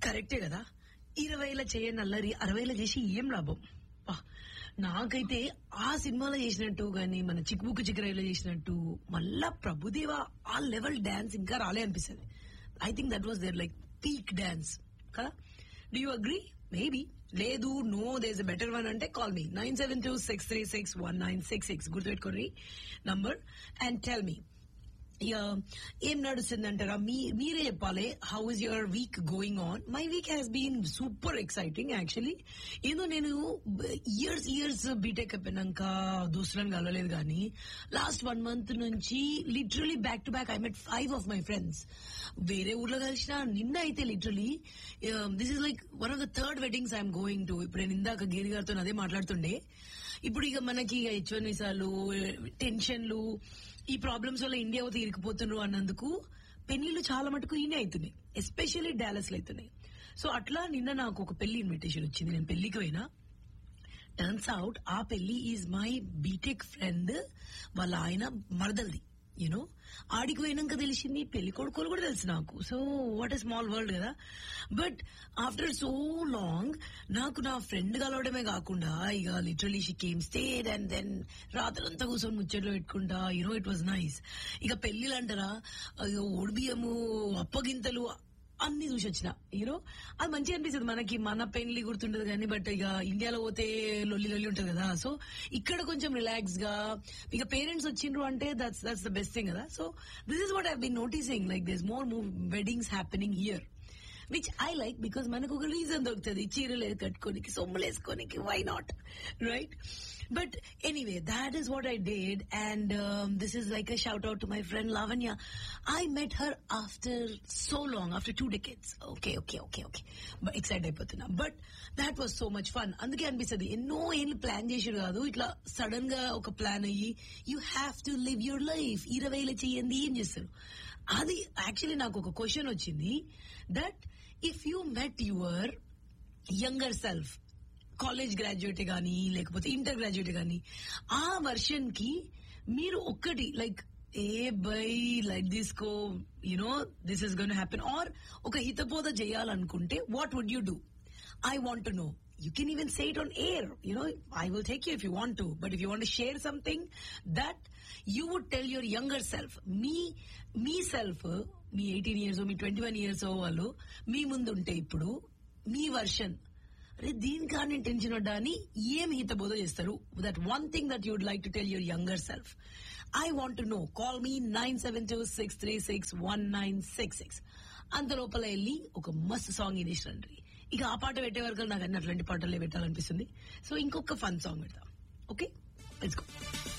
కరెక్టే కదా ఇరవైల చేయని అల్లరి అరవైల చేసి ఏం లాభం వా, నాకైతే ఆ సినిమాలో చేసినట్టు గాని మన చిక్కుబుక్కు చిక్కరైలో చేసినట్టు మళ్ళా ప్రభుదేవ ఆ లెవెల్ డాన్స్ ఇంకా రాలే అనిపిస్తుంది I think that was there like peak dance కదా డూ యూ అగ్రీ మేబీ లేదు నో దేస్ బెటర్ వన్ అంటే call me nine seven two six three six one nine six six గుర్తుపెట్టుకోండి నంబర్ అండ్ టెల్ మీ ఇక ఏం నడుస్తుందంటారా మీ మీరే చెప్పాలి how is your week going on my week has been super exciting actually ఏదో నేను ఇయర్స్ ఇయర్స్ బీటెక్ అయిపోయినాక దోస్తులను కలవలేదు కానీ లాస్ట్ వన్ మంత్ నుంచి literally back to back I met five of my friends వేరే ఊర్లో కలిసిన నిన్న అయితే literally this is like one of the third weddings I'm going to ఇప్పుడు నేను ఇందాక గిరి గారితో అదే మాట్లాడుతుండే ఇప్పుడు ఇక మనకి హెచ్ వన్ విసాలు టెన్షన్లు ఈ ప్రాబ్లమ్స్ వల్ల ఇండియా పోతే ఇరికిపోతున్నారు అన్నందుకు పెళ్లిళ్ళు చాలా మటుకు ఈయనే అవుతున్నాయి ఎస్పెషల్లీ డాలస్ లో అవుతున్నాయి సో అట్లా నిన్న నాకు ఒక పెళ్లి ఇన్విటేషన్ వచ్చింది నేను పెళ్లికి పోయినా టర్న్స్ అవుట్ ఆ పెళ్లి ఈజ్ మై బీటెక్ ఫ్రెండ్ వాళ్ళ ఆయన మరదల్ది యూనో ఆడికి పోయినాక తెలిసింది పెళ్లి కొడుకోలు కూడా తెలుసు నాకు so what a small world కదా బట్ ఆఫ్టర్ సో లాంగ్ నాకు నా ఫ్రెండ్ కలవడమే కాకుండా ఇక literally she came stayed and then రాత్రంతా కూర్చొని ముచ్చట్లు పెట్టుకుంటా యూనో ఇట్ వాజ్ నైస్ ఇక పెళ్లిలు అంటారా ఇక ఓడిబియ్యము అప్పగింతలు అన్ని చూసి వచ్చిన యూనో అది మంచిగా అనిపిస్తుంది మనకి మన పెళ్లి గుర్తుండదు కానీ బట్ ఇక ఇండియాలో పోతే లొల్లి లొల్లి ఉంటుంది కదా సో ఇక్కడ కొంచెం రిలాక్స్ గా ఇక పేరెంట్స్ వచ్చిండ్రు అంటే that's that's the best thing కదా so this is what I been noticing like this more move weddings happening here which I like because మనకు ఒక రీజన్ దొరుకుతుంది చీరలు కట్టుకోనికి సొమ్ములు వేసుకోనికి why not right but anyway that is what I did and this is like a shout out to my friend Lavanya I met her after so long after two decades okay okay okay okay excite అయిపోతున్నా but that was so much fun అందుకే అనిపిస్తుంది ఎన్నో ఏళ్ళు plan చేసాడు కాదు ఇట్లా sudden గా ఒక ప్లాన్ అయ్యి you have to live your life ఇరవైలో చెయ్యండి ఏం చేస్తారు అది యాక్చువల్లీ నాకు ఒక క్వశ్చన్ వచ్చింది that if you met your younger self college graduate గానీ లేకపోతే ఇంటర్ గ్రాడ్యుయేట్ గానీ ఆ వర్షన్ కి మీరు ఒక్కటి లైక్ ఏ బై లైక్ తీసుకో you know this is gonna happen or ఒక హితబోధ చేయాలనుకుంటే what would you do I want to know. You can even say it on air. You know, I will take you if you want to. But if you want to share something that you would tell your younger self, me, me self, మీ eighteen years మీ twenty one years వాళ్ళు మీ ముందు ఉంటే ఇప్పుడు మీ version అరే దీనికా నేను tension పడ్డా అని ఏం హితబోధ చేస్తారు that one thing that you'd like to tell your younger self I want to know call me nine seven two six three six one nine six six అంత లోపల వెళ్ళి ఒక మస్తు సాంగ్ ఇనేసిరండి ఇక ఆ పాట పెట్టే వరకు నాకు అన్ని అట్లాంటి పాటలే పెట్టాలనిపిస్తుంది సో ఇంకొక ఫన్ సాంగ్ పెడతాం ఓకే లెట్స్ గో